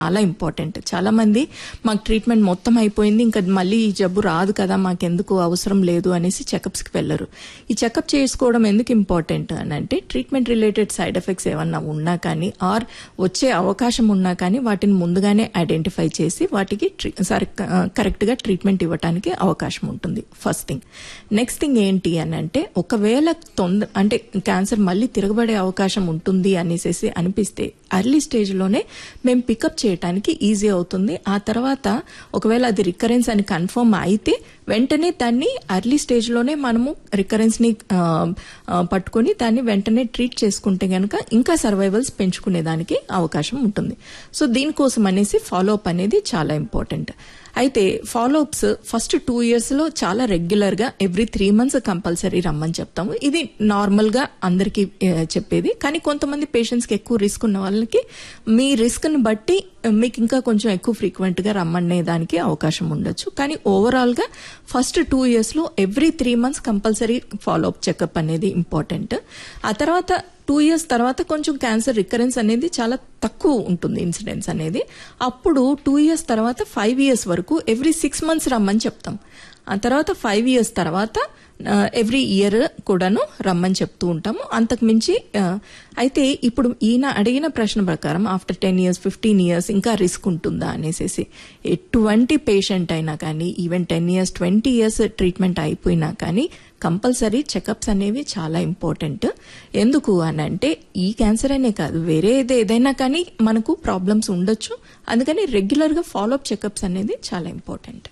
చాలా ఇంపార్టెంట్ చాలా మంది మాకు ట్రీట్మెంట్ మొత్తం అయిపోయింది ఇంకా మళ్ళీ ఈ జబ్బు రాదు కదా మాకెందుకు అవసరం లేదు అనేసి చెకప్స్ కి వెళ్ళరు ఈ చెకప్ చేసుకోవడం ఎందుకు ఇంపార్టెంట్ అని అంటే ట్రీట్మెంట్ రిలేటెడ్ సైడ్ ఎఫెక్ట్స్ ఏమన్నా ఉన్నా కానీ ఆర్ వచ్చే అవకాశం ఉన్నా కానీ వాటిని ముందుగానే ఐడెంటిఫై చేసి వాటికి కరెక్ట్ గా ట్రీట్మెంట్ ఇవ్వడానికి అవకాశం ఉంటుంది ఫస్ట్ థింగ్ నెక్స్ట్ థింగ్ ఏంటి అని అంటే ఒకవేళ తొందర అంటే క్యాన్సర్ మళ్ళీ తిరగబడే అవకాశం ఉంటుంది అనేసి అనిపిస్తే అర్లీ స్టేజ్ లోనే మేము పికప్ చేయడానికి ఈజీ అవుతుంది ఆ తర్వాత ఒకవేళ అది రికరెన్స్ అని కన్ఫర్మ్ అయితే వెంటనే దాన్ని అర్లీ స్టేజ్ లోనే మనము రికరెన్స్ ని ఆ, ఆ, పట్టుకొని దాన్ని వెంటనే ట్రీట్ చేసుకుంటే గనక ఇంకా సర్వైవల్స్ పెంచుకునే దానికి అవకాశం ఉంటుంది సో దీనికోసం అనేసి ఫాలో అప్ అనేది చాలా ఇంపార్టెంట్ అయితే follow ups first two years లో చాలా రెగ్యులర్ గా ఎవ్రీ త్రీ మంత్స్ కంపల్సరీ రమ్మని చెప్తాము ఇది నార్మల్ గా అందరికి చెప్పేది కానీ కొంతమంది పేషెంట్స్ కి ఎక్కువ రిస్క్ ఉన్న వాళ్ళకి మీ రిస్క్ ని బట్టి మీకు ఇంకా కొంచెం ఎక్కువ ఫ్రీక్వెంట్ గా రమ్మనే దానికి అవకాశం ఉండొచ్చు కానీ ఓవరాల్ గా ఫస్ట్ టూ ఇయర్స్ లో every three months compulsory follow up checkup అనేది ఇంపార్టెంట్ ఆ తర్వాత టూ ఇయర్స్ తర్వాత కొంచెం క్యాన్సర్ రికరెన్స్ అనేది చాలా తక్కువ ఉంటుంది ఇన్సిడెన్స్ అనేది అప్పుడు టూ ఇయర్స్ తర్వాత ఫైవ్ ఇయర్స్ వరకు ఎవ్రీ సిక్స్ మంత్స్ రమ్మని చెప్తాం ఆ తర్వాత ఫైవ్ ఇయర్స్ తర్వాత ఎవ్రీ ఇయర్ కూడాను రమ్మని చెప్తూ ఉంటాము అంతకు మించి ఆ, అయితే ఇప్పుడు ఈయన అడిగిన ప్రశ్న ప్రకారం after ten years fifteen years ఇంకా రిస్క్ ఉంటుందా అనేసి ఎటువంటి పేషెంట్ అయినా కానీ even ten years twenty years treatment అయిపోయినా కానీ కంపల్సరీ చెకప్స్ అనేవి చాలా ఇంపార్టెంట్ ఎందుకు అని అంటే ఈ క్యాన్సర్ అనే కాదు వేరే ఏది ఏదైనా కానీ మనకు ప్రాబ్లమ్స్ ఉండొచ్చు అందుకని రెగ్యులర్ గా ఫాలోఅప్ చెకప్స్ అనేది చాలా ఇంపార్టెంట్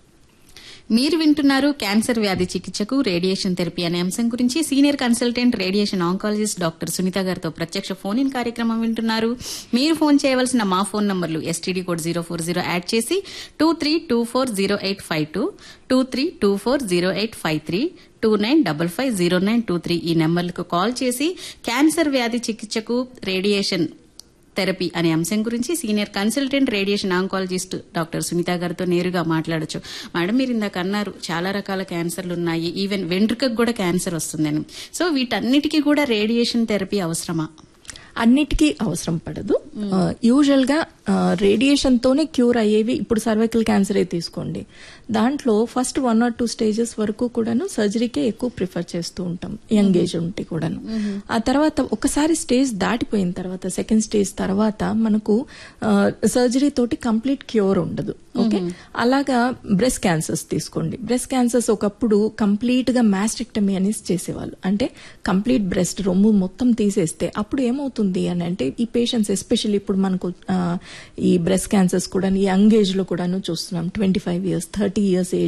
మీరు వింటున్నారు క్యాన్సర్ వ్యాధి చికిత్సకు రేడియేషన్ థెరపీ అనే అంశం గురించి senior consultant radiation oncologist doctor Sunitha గారితో ప్రత్యక్ష ఫోన్ ఇన్ కార్యక్రమం వింటున్నారు మీరు ఫోన్ చేయవలసిన మా ఫోన్ నంబర్లు STD code zero four zero add చేసి two three two four zero eight five two two three two four zero eight five three two nine double five zero nine two three ఈ నెంబర్లకు call చేసి cancer వ్యాధి చికిత్సకు radiation therapy అనే అంశం గురించి senior consultant radiation oncologist doctor Sunitha గారితో నేరుగా మాట్లాడొచ్చు మేడం మీరు ఇందాక అన్నారు చాలా రకాల క్యాన్సర్లు ఉన్నాయి ఈవెన్ వెంట్రుకకు కూడా క్యాన్సర్ వస్తుందని సో వీటన్నిటికీ కూడా రేడియేషన్ థెరపీ అవసరమా అన్నిటికీ అవసరం పడదు యూజువల్ గా రేడియేషన్ తోనే క్యూర్ అయ్యేవి ఇప్పుడు సర్వైకల్ క్యాన్సరే తీసుకోండి దాంట్లో first one or two stages వరకు కూడాను సర్జరీకే ఎక్కువ ప్రిఫర్ చేస్తూ ఉంటాం యంగ్ ఏజ్ ఉంటే కూడాను ఆ తర్వాత ఒకసారి స్టేజ్ దాటిపోయిన తర్వాత సెకండ్ స్టేజ్ తర్వాత మనకు సర్జరీ తోటి కంప్లీట్ క్యూర్ ఉండదు ఓకే అలాగా బ్రెస్ట్ క్యాన్సర్స్ తీసుకోండి బ్రెస్ట్ క్యాన్సర్స్ ఒకప్పుడు కంప్లీట్ గా మాస్టెక్టమీ అనేసి చేసేవాళ్ళు అంటే కంప్లీట్ బ్రెస్ట్ రొమ్ము మొత్తం తీసేస్తే అప్పుడు ఏమవుతుంది అని అంటే ఈ పేషెంట్స్ ఎస్పెషల్లీ ఇప్పుడు మనకు ఆ, ఈ బ్రెస్ట్ క్యాన్సర్స్ కూడా యంగ్ ఏజ్ లో కూడాను చూస్తున్నాం twenty five years thirty years age